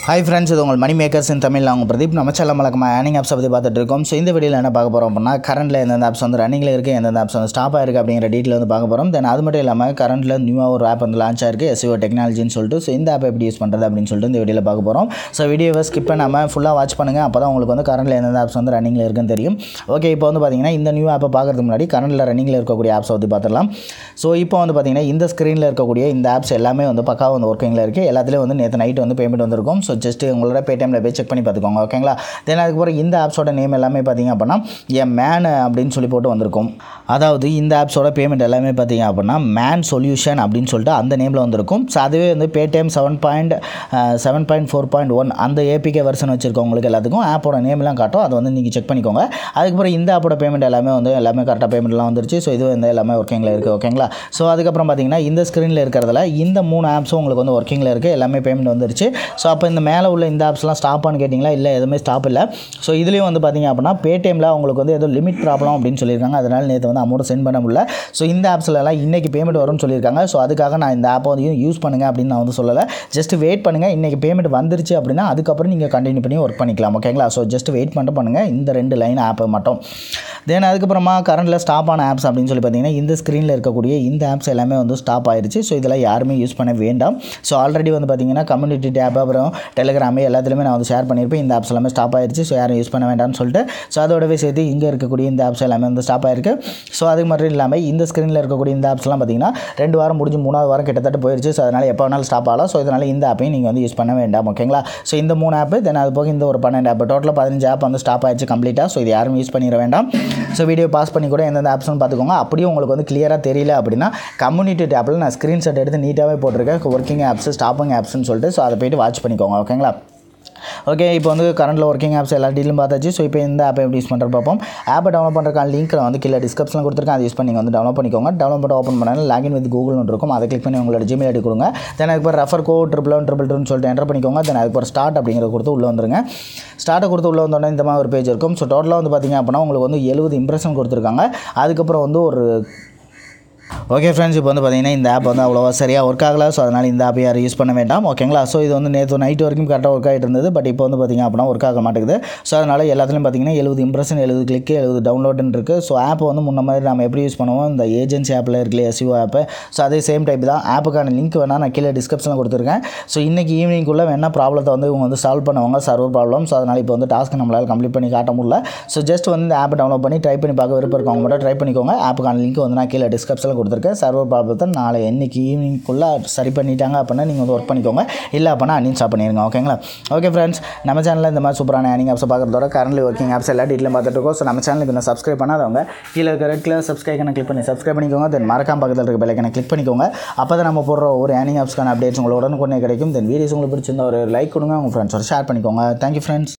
hi friends இது உங்கள் மணி makers இன் தமிழ் அவங்க பிரதீப் நம்ம செல்லம் வழக்கமாக ஏர்னிங் ஆப்ஸை பற்றி பார்த்துட்டு இருக்கோம் ஸோ இந்த வீடியோவில் என்ன பார்க்க போகிறோம் அப்படின்னா கரண்ட்டில் எந்தெந்த ஆப்ஸ் வந்து ரன்னிங்கில் இருக்குது எந்தெந்த ஆப்ஸ் வந்து ஸ்டாப் ஆயிருக்கு அப்படிங்கிற டீட்டெயில் வந்து பார்க்க போகிறோம் தென் அது மட்டும் இல்லாமல் கரண்ட்டில் நியூவாக ஒரு ஆப் வந்து லான்ச் ஆயிருக்கு எஸ்ஓ டெக்னாலஜின்னு சொல்லிட்டு ஸோ இந்த ஆப் எப்படி யூஸ் பண்ணுறது அப்படின்னு சொல்லிட்டு இந்த வீடியோவில் பார்க்க போகிறோம் ஸோ வீடியோவை ஸ்கிப் பண்ணாமல் ஃபுல்லாக வாட்ச் பண்ணுங்கள் அப்போ தான் உங்களுக்கு வந்து கரண்ட்டில் எந்தெந்த ஆப்ஸ் வந்து ரன்னிங்கில் இருக்குன்னு தெரியும் ஓகே இப்போ வந்து பார்த்தீங்கன்னா இந்த நியூ ஆப்பை பார்க்கறதுக்கு முன்னாடி கரண்ட்டில் ரன்னிங்கில் இருக்கக்கூடிய ஆப்ஸை பற்றி பார்த்துடலாம் ஸோ இப்போ வந்து பார்த்தீங்கன்னா இந்த ஸ்க்ரீனில் இருக்கக்கூடிய இந்த ஆப்ஸ் எல்லாமே வந்து பக்காவாக வந்து ஒர்க்கிங்கில் இருக்குது எல்லாத்துலேயும் வந்து நேற்று நைட் வந்து பேமெண்ட் வந்திருக்கும் ஸோ ஜஸ்ட் உங்களோட பேடிஎம்ல போய் செக் பண்ணி பார்த்துக்கோங்க ஓகேங்களா தென் அதுக்கப்புறம் இந்த ஆப்ஸோட நேம் எல்லாமே பார்த்தீங்க அப்படின்னா என் மேன் அப்படின்னு சொல்லி போட்டு வந்திருக்கும் அதாவது இந்த ஆப்ஸோட பேமெண்ட் எல்லாமே பார்த்தீங்க அப்படின்னா மேன் சொல்யூஷன் அப்படின்னு சொல்லிட்டு அந்த நேமில் வந்திருக்கும் ஸோ அதுவே வந்து Paytm seven point seven point four point one அந்த ஏபிகே வெர்ஷன் வச்சிருக்கவங்களுக்கு எல்லாத்துக்கும் ஆப்போட நேம்லாம் காட்டும் அதை வந்து நீங்கள் செக் பண்ணிக்கோங்க அதுக்கப்புறம் இந்த ஆப்போட பேமெண்ட் எல்லாமே வந்து எல்லாமே கரெக்டாக பேமெண்ட்லாம் வந்துருச்சு ஸோ இது வந்து எல்லாமே ஒர்க்கிங்கில் இருக்குது ஓகேங்களா ஸோ அதுக்கப்புறம் பார்த்தீங்கன்னா இந்த ஸ்க்ரீனில் இருக்கிறதுல இந்த மூணு ஆப்ஸும் உங்களுக்கு வந்து ஒர்க்கிங்கில் இருக்குது எல்லாமே பேமெண்ட் வந்துருச்சு ஸோ அப்போ இந்த மேலே உள்ள இந்த ஆப்ஸ்லாம் ஸ்டாப்பான்னு கேட்டிங்களா இல்லை எதுவுமே ஸ்டாப் இல்லை ஸோ இதுலேயும் வந்து பார்த்தீங்க அப்படின்னா பேடிஎம்மில் உங்களுக்கு வந்து ஏதோ லிமிட் ப்ராப்ளம் அப்படின்னு சொல்லியிருக்காங்க அதனால் நேற்று வந்து அமௌண்ட் சென்ட் பண்ண முடியல ஸோ இந்த ஆப்ஸ்லலாம் இன்றைக்கி பேமெண்ட் வரும்னு சொல்லியிருக்காங்க ஸோ அதுக்காக நான் இந்த ஆப்பை வந்து யூஸ் பண்ணுங்க அப்படின்னு நான் வந்து சொல்லலை ஜஸ்ட் வெயிட் பண்ணுங்கள் இன்றைக்கி பேமெண்ட் வந்துருச்சு அப்படின்னா அதுக்கப்புறம் நீங்கள் கண்டினியூ பண்ணி ஒர்க் பண்ணிக்கலாம் ஓகேங்களா ஸோ ஜஸ்ட் வெயிட் பண்ணிட்டு பண்ணுங்கள் இந்த ரெண்டு லைன் ஆப்பை மட்டும் தென் அதுக்கப்புறமா கரண்டில் ஸ்டாப் ஆன ஆப்ஸ் அப்படின்னு சொல்லி பார்த்தீங்கன்னா இந்த ஸ்க்ரீனில் இருக்கக்கூடிய இந்த ஆப்ஸ் எல்லாமே வந்து ஸ்டாப் ஆயிருச்சு ஸோ இதெல்லாம் யாருமே யூஸ் பண்ண வேண்டாம் ஸோ ஆல்ரெடி வந்து பார்த்தீங்கன்னா கம்யூனிட்டி டேப் அப்புறம் டெலிகிராமு எல்லாத்துலேயுமே நான் வந்து ஷேர் பண்ணியிருப்பேன் இந்த ஆப்ஸ் எல்லாமே ஸ்டாப் ஆயிருச்சு ஸோ யாரும் யூஸ் பண்ண வேண்டாம்னு சொல்லிட்டு ஸோ அதோடவே சேர்த்து இங்கே இருக்கக்கூடிய இந்த ஆப்ஸ் எல்லாமே வந்து ஸ்டாப் ஆயிருக்கு ஸோ அது மட்டும் இல்லாமல் இந்த ஸ்க்ரீனில் இருக்கக்கூடிய இந்த ஆப்ஸ்லாம் பார்த்தீங்கன்னா ரெண்டு வாரம் முடிஞ்சு மூணாவது வாரம் கிட்டத்தட்ட போயிருச்சு ஸோ அதனால் எப்போ வேணாலும் ஸ்டாப் ஆகலாம் ஸோ இதனால் இந்த ஆப்பையும் நீங்கள் வந்து யூஸ் பண்ண வேண்டாம் ஓகேங்களா ஸோ இந்த மூணு ஆப்பு தென் அது போக இந்த ஒரு பன்னெண்டு ஆப் டோட்டலாக பதினஞ்சு ஆப் வந்து ஸ்டாப் ஆயிடுச்சு கம்ப்ளீட்டாக ஸோ இது யாரும் யூஸ் பண்ணிட வேண்டாம் ஸோ வீடியோ பாஸ் பண்ணி கூட எந்தெந்த ஆப்ஸ்னு பார்த்துக்கோங்க அப்படியே உங்களுக்கு வந்து கிளியராக தெரியல அப்படின்னா கம்யூனிட்டி டேப்பில் நான் ஸ்க்ரீன்ஷாட் எடுத்து நீட்டாகவே போட்டிருக்கேன் ஒர்க்கிங் ஆப்ஸ் ஸ்டாப்பிங் ஆப்ஸ்னு சொல்லிட்டு ஸோ அதை போயிட்டு வாட்ச் பண்ணிக்கோங்க ஓகேங்களா ஓகே இப்போ வந்து கரண்ட்டில் ஒர்க்கிங் ஆப்ஸ் எல்லா டீலும் பார்த்தாச்சு ஸோ இப்போ இந்த ஆப்பை எப்படி யூஸ் பண்ணுற பார்ப்போம் ஆப்பை டவுன்லோட் பண்ணுறக்கான லிங்க் நான் வந்து கீழே டிஸ்கிரிப்ஷனில் கொடுத்துருக்கேன் அதை யூஸ் பண்ணி நீங்கள் வந்து டவுன்லோட் பண்ணிக்கோங்க டவுன்லோட் பண்ணி ஓப்பன் பண்ணாலும் லாகின் வித் கூகுள்னு இருக்கும் அதை கிளிக் பண்ணி உங்களோட ஜிமெயில் ஐடி கொடுங்க தென் அதுக்கு refer code triple one triple டூன்னு சொல்லிட்டு என்டர் பண்ணிக்கோங்க தென் அதுக்கு ஸ்டார்ட் அப்படிங்கிறத கொடுத்து உள்ளே வந்துருங்க ஸ்டார்ட்டை கொடுத்து உள்ளே வந்தோடனே இந்த மாதிரி ஒரு பேஜ் இருக்கும் ஸோ டோட்டலாக வந்து பார்த்திங்க அப்படின்னா உங்களுக்கு வந்து எழுபது இம்ப்ரெஷன் கொடுத்துருக்காங்க அதுக்கப்புறம் வந்து ஒரு ஓகே ஃப்ரெண்ட்ஸ் இப்போ வந்து பார்த்தீங்கன்னா இந்த ஆப் வந்து அவ்வளோவா சரியாக ஒர்க் ஆகலை ஸோ அதனால் இந்த ஆப் யாரும் யூஸ் பண்ண வேண்டாம் ஓகேங்களா ஸோ இது வந்து நேற்று நைட் வரைக்கும் கரெக்டாக ஒர்க் ஆகிட்டு இருந்தது பட் இப்போ வந்து பார்த்திங்க அப்படின்னா ஒர்க் ஆக மாட்டேங்குது ஸோ அதனால் எல்லாத்துலையும் பார்த்தீங்கன்னா எழுபது இம்ப்ரெஷன் எழுபது கிளிக்கு எழுபது டவுன்லோடுன்னு இருக்குது ஸோ ஆப் வந்து முன்ன மாதிரி நம்ம எப்படி யூஸ் பண்ணுவோம் இந்த ஏஜென்சி ஆப்பில் இருக்குல்ல எஸ்யூ ஆப்பு ஸோ அதே சேம் டைப் தான் ஆப்புக்கான லிங்க் வேணால் நான் கீழே டிஸ்கிரிப்ஷனில் கொடுத்துருக்கேன் ஸோ இன்றைக்கி ஈவினிங்குள்ளே வேணால் ப்ராப்ளத்தை வந்து இவங்க வந்து சால்வ் பண்ணுவாங்க சர்வர் ப்ராப்ளம் ஸோ அதனால் இப்போ வந்து டாஸ்க் நம்மளால் கம்ப்ளீட் பண்ணி காட்ட முடியல ஸோ ஜஸ்ட் வந்து இந்த ஆப்பை டவுன்லோட் பண்ணி ட்ரை பண்ணி பார்க்க விருப்பம் இருக்கவங்க மட்டும் ட்ரை பண்ணிக்கோங்க ஆப்புக்கான லிங்க் வந்து நான் கீழே டிஸ்கிரிப்ஷனில் கொடுத்துருக்கேன் சர்வர் ப்ராப்ளத்தை நாளை என்னைக்கு ஈவினிங்குள்ளே சரி பண்ணிட்டாங்க அப்படின்னா நீங்கள் வந்து ஒர்க் பண்ணிக்கோங்க இல்லை அப்படின்னா அன்இன்ஸ்டால் பண்ணிடுங்க ஓகேங்களா ஓகே ஃப்ரெண்ட்ஸ் நம்ம சேனலில் இந்த மாதிரி சூப்பரான ஏர்னிங் ஆப்ஸை பார்க்குறதோட கரண்ட்லி ஒர்க்கிங் ஆப்ஸ் எல்லா டீட்டெயிலும் பார்த்துட்டு இருக்கோம் ஸோ நம்ம சேனலுக்கு இன்னும் சப்ஸ்கிரைப் பண்ணாதவங்க கீழே இருக்க ரெட் கலர் சப்ஸ்கிரைப் பண்ண கிளிக் பண்ணி சப்ஸ்கிரைப் பண்ணிக்கோங்க தென் மறக்காம பக்கத்தில் இருக்க பெல்லைக்கனை கிளிக் பண்ணிக்கோங்க அப்போ தான் நம்ம போடுற ஒரு ஏர்னிங் ஆப்ஸ்க்கான அப்டேட்ஸ் உங்களுக்கு உடனுக்குடனே கிடைக்கும் தென் வீடியோஸ் உங்களுக்கு பிடிச்சிருந்தா ஒரு லைக் கொடுங்க உங்கள் ஃப்ரெண்ட்ஸோட ஷேர் பண்ணிக்கோங்க தேங்க்யூ ஃப்ரெண்ட்ஸ்